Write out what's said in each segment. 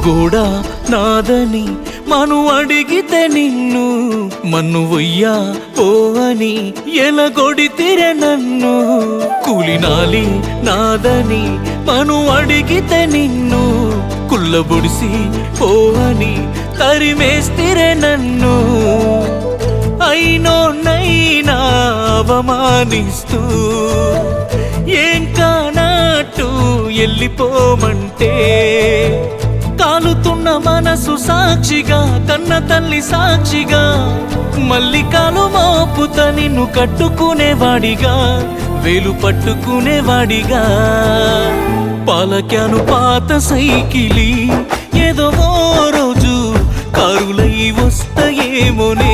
కూడా నాదని మను అడిగితే నిన్ను మన్ను వయ్యా ఓ అని ఎలగొడితిరే నన్ను కూలినాలి నాదని మను అడిగితే నిన్ను కుల్లబొడిసి ఓ అని తరిమేస్తిరే నన్ను అయినో నైనా అవమానిస్తూ ఏం కానట్టు వెళ్ళిపోమంటే కాలుతున్న మనసు సాక్షిగా కన్న తల్లి సాక్షిగా మళ్ళీ కాలు మోపుత నిన్ను కట్టుకునేవాడిగా వేలు పట్టుకునేవాడిగా పాలక్యాను పాత సైకిలి ఏదో ఓ రోజు కారులై వస్తాయేమోనే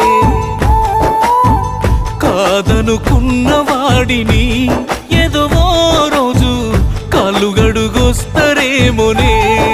కాదనుకున్న వాడిని ఏదో ఓ రోజు కాళ్ళు గడుగొస్తారేమోనే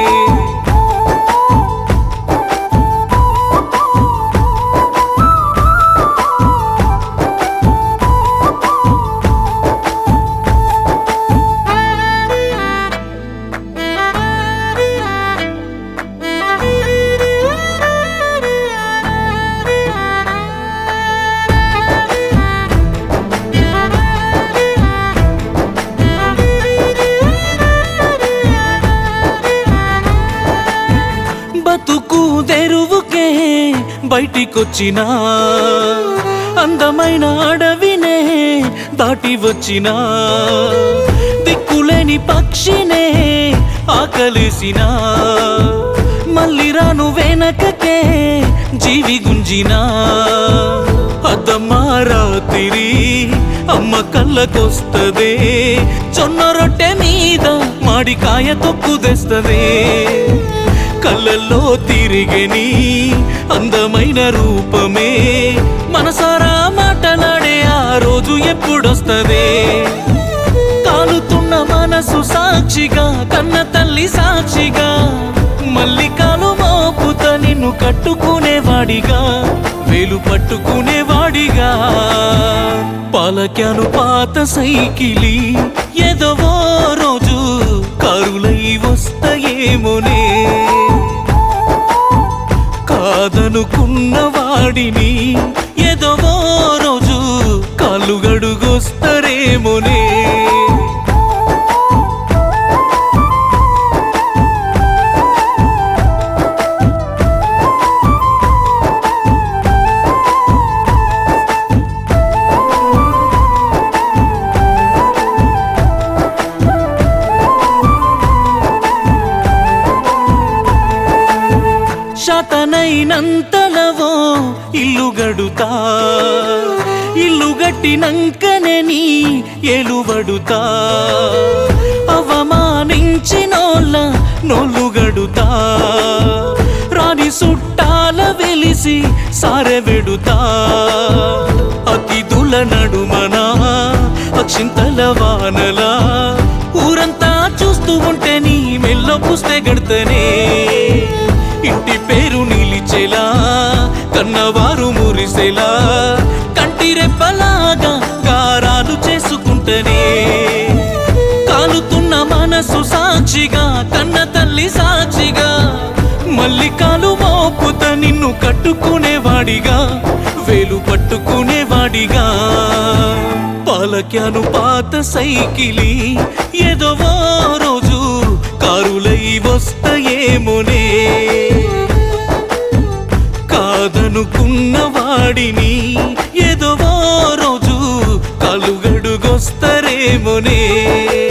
బతుకు తెరువుకే బయటికొచ్చినా అందమైన అడవినే దాటి వచ్చినా దిక్కులేని పక్షినే ఆకలేసినా మళ్ళీ రాను వెనకకే జీవి గుంజినా అద్దమ్మా రాత్రి అమ్మ కళ్ళకొస్తదే జొన్న రొట్టె మీద మాడికాయ తొక్కు తెస్తదే కళ్ళల్లో తిరిగని అందమైన రూపమే మనసారా మాటలాడే ఆ రోజు ఎప్పుడొస్తదే కాలుతున్న మనసు సాక్షిగా కన్న తల్లి సాక్షిగా మళ్ళీ కాలు మోపుత నిన్ను కట్టుకునేవాడిగా వేలు పట్టుకునేవాడిగా పాలక్యాను పాత సైకిలి ఏదో ఓ రోజు కారులై వస్తాయేమోనే కాదనుకున్న వాడిని ఏదో ఓ రోజు కాళ్ళు గడుగొస్తారేమోనే శతనైనంతలవో ఇల్లు గడుతా ఇల్లు గట్టినంకనే నీ ఎలువడుతా అవమానించినోళ్ళ నోళ్ళు గడుతా రాని సుట్టాల వెలిసి సారెవెడుతా అతిథుల నడుమనా అక్షింతల వానలా ఊరంతా చూస్తూ ఉంటే నీ మెల్లో పుస్తే గడతనే ఇంటి పేరు నిలిచేలా కన్నవారు మురిసేలా కంటి రెప్పలాగా గారాలు చేసుకుంటనే కాలుతున్న మనసు సాక్షిగా కన్న తల్లి సాక్షిగా మళ్ళీ కాలు మోపుత నిన్ను కట్టుకునేవాడిగా వేలు పట్టుకునేవాడిగా పాలక్యాను పాత సైకిలి ఏదో ఓ రోజు కారులై వస్తాయేమోనే కాదనుకున్న వాడిని ఏదో ఓ రోజు కలుగడుగొస్తారేమోనే